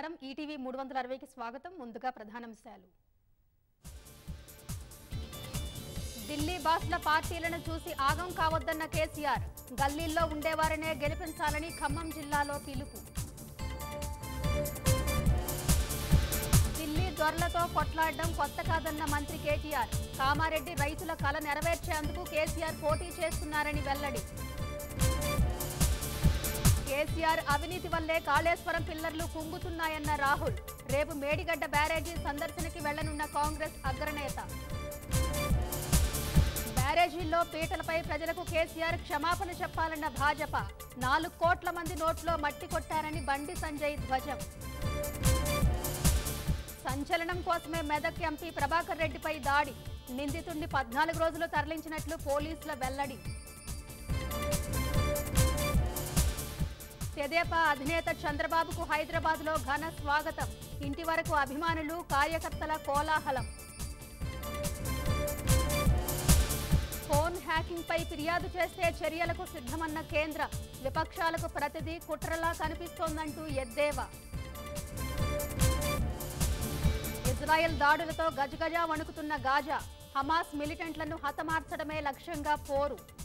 నమస్కారం ఈటీవీ మూడు వందల అరవైకి స్వాగతం ముందుగా ప్రధానాంశాలు ఢిల్లీ బాస్ల పార్టీలను చూసి ఆగం కావద్దన్న కేసీఆర్ గల్లీల్లో ఉండేవారనే గెలిపించాలని ఖమ్మం జిల్లాలో పిలుపు ఢిల్లీ దొరలతో కొట్లాడడం కొత్త కాదన్న మంత్రి కేటీఆర్ కామారెడ్డి రైతుల కల నెరవేర్చేందుకు కేసీఆర్ పోటీ చేస్తున్నారని వెల్లడి కేసీఆర్ అవినీతి వల్లే కాళేశ్వరం పిల్లర్లు కుంగుతున్నాయన్న రాహుల్ రేపు మేడిగడ్డ బ్యారేజీ సందర్శనకి వెళ్లనున్న కాంగ్రెస్ అగ్రనేత బ్యారేజీల్లో పీటలపై ప్రజలకు కేసీఆర్ క్షమాపణ చెప్పాలన్న భాజపా నాలుగు కోట్ల మంది నోట్లో మట్టి కొట్టారని బండి సంజయ్ ధ్వజం సంచలనం కోసమే మెదక్ ఎంపీ ప్రభాకర్ రెడ్డిపై దాడి నిందితుడిని పద్నాలుగు రోజులు తరలించినట్లు పోలీసుల వెల్లడి తెదేపా అధినేత చంద్రబాబుకు హైదరాబాద్ లో ఘన స్వాగతం ఇంటి వరకు అభిమానులు కార్యకర్తల కోలాహలం ఫోన్ హ్యాకింగ్ పై ఫిర్యాదు చేస్తే చర్యలకు సిద్ధమన్న కేంద్ర విపక్షాలకు ప్రతిదీ కుట్రలా కనిపిస్తోందంటూ ఎద్దేవా ఇజ్రాయెల్ దాడులతో గజగజ వణుకుతున్న గాజా హమాస్ మిలిటెంట్లను హతమార్చడమే లక్ష్యంగా పోరు